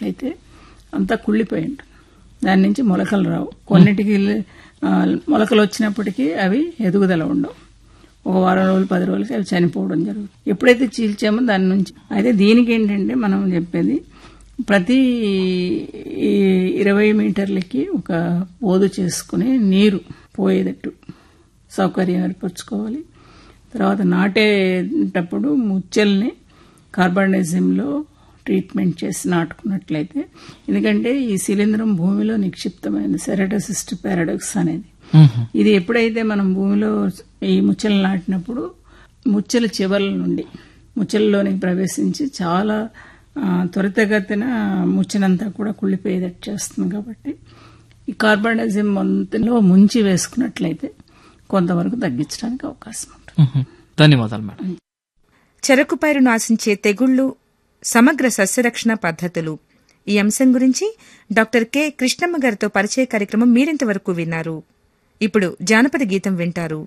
వేసినట్లయితే అంతా కుళ్ళిపోయి ఉంటుంది దాని నుంచి మొలకలు రావు కొన్నిటికి ఆ, మొలకలు వచ్చినప్పటికీ అవి ఎదుగుదల ఉండవు ఒక వారం రోజులు పది రోజులకి అవి చనిపోవడం జరుగుతుంది ఎప్పుడైతే చీల్చామో దాని నుంచి అయితే దీనికి ఏంటంటే మనం చెప్పేది ప్రతి ఈ ఇరవై మీటర్లకి ఒక పోదు చేసుకుని నీరు పోయేటట్టు సౌకర్యం ఏర్పరచుకోవాలి తర్వాత నాటేటప్పుడు ముచ్చల్ని కార్బనిజంలో ట్రీట్మెంట్ చేసి నాటుకున్నట్లయితే ఎందుకంటే ఈ శిలీంధ్రం భూమిలో నిక్షిప్తమైంది సెరటోసిస్ట్ పారాడాక్స్ అనేది ఇది ఎప్పుడైతే మనం భూమిలో ఈ ముచ్చలు నాటినప్పుడు ముచ్చల చివర్ల నుండి ముచ్చలలోనికి ప్రవేశించి చాలా ఆ, త్వరితగతిన ముచ్చనంతా కూడా కుళ్ళిపోయేటట్టు చేస్తుంది కాబట్టి ఈ కార్బనిజం మంతులో ముంచి వేసుకున్నట్లయితే కొంతవరకు తగ్గించడానికి అవకాశం ఉంటుంది మ్మ్. ధన్యవాదాలు మేడం చెరకు పైరును ఆశించే తెగుళ్లు సమగ్ర సస్యరక్షణ పద్ధతులు ఈ అంశం గురించి డాక్టర్ కె కృష్ణమ్మ గారితో పరిచయ కార్యక్రమం మీరింతవరకు విన్నారు ఇప్పుడు జానపద గీతం వింటారు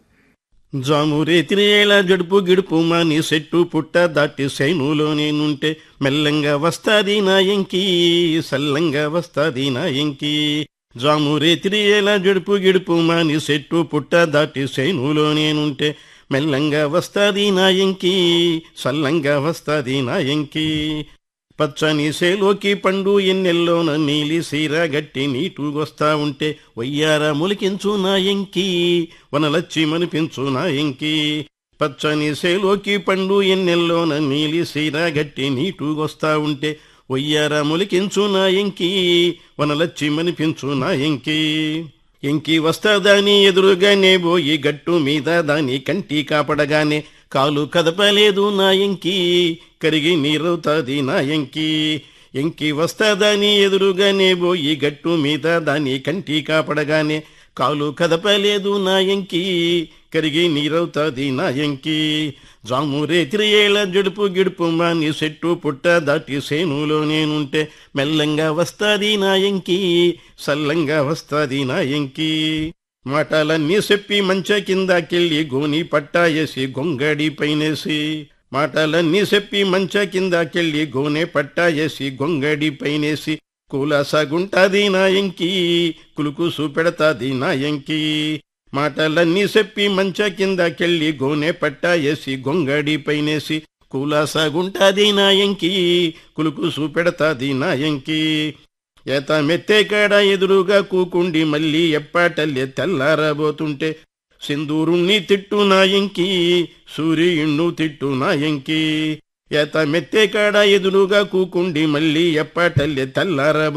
జామురేతిరేళ జడుపు గిడుపు మాని సెట్టు పుట్ట దాటి సైనులో నేనుంటే మెల్లంగా వస్తాది నా ఎంకి సల్లంగా వస్తాది నా ఎంకి జామురేతిరేళ జడుపు గిడుపు మాని సెట్టు పుట్ట దాటి సైనులో నేనుంటే మెల్లంగా వస్తాది నా ఎంకి సల్లంగా వస్తాది నా ఎంకి పచ్చని సేలోకి పండు ఎన్నెల్లోన నీలి సీర గట్టి నీటుగొస్తా ఉంటే వయ్యార ములికించు నా ఎంకి వనలచ్చి మనిపించు నా ఎంకి పచ్చని సేలోకి పండు ఎన్నెల్లోన నీలి సీర గట్టి నీటుగొస్తా ఉంటే వయ్యార ములికించు నా ఎంకి వనలచ్చి మనిపించు నా ఎంకి ఎంకి వస్తాదాని ఎదురుగానే పోయి గట్టు మీద దాని కంటి కాపడగానే కాలు కదపలేదు నా ఎంకి కరిగి నీరవుతాది నా ఎంకి ఎంకి వస్తాదాని ఎదురుగానే పోయి గట్టు మీద దాని కంటి కాపడగానే కాలు కదపలేదు నా ఎంకి కరిగి నీరవుతాది నా ఎంకి జామురే తిరియేళ జడుపు గిడుపు మాని చెట్టు పుట్ట దాటి సేనులో నేనుంటే మెల్లంగా వస్తాది నా ఎంకి సల్లంగా వస్తాది నా ఎంకి మాటలన్నీ చెప్పి మంచ కిందకెళ్ళి గోని పట్టాయేసి గొంగడి పైనేసి మాటలన్నీ చెప్పి మంచ కిందకెళ్ళి గోనె పట్టాయేసి గొంగడి పైనేసి కూలసగుంటాది నా ఎంకి కులుకు చూపెడతాది నా ఎంకి మాటలన్నీ చెప్పి మంచ కిందకెళ్ళి గోనె పట్టాయేసి గొంగడి పైనేసి కూలసగుంటాది నా ఎంకి కులుకు చూపెడతాది నా ఎంకి ఏత మెత్తే కాడ ఎదురుగా కూకుండి మళ్ళీ ఎప్పాటల్లే తెల్లారబోతుంటే సింధూరుణ్ణి తిట్టు నా ఎంకి సూర్యుణ్ణు తిట్టు నా ఎంకి ఏత మెత్తే కాడ ఎదురుగా కూకుండి మళ్ళీ ఎప్పాటల్లే తెల్లారబో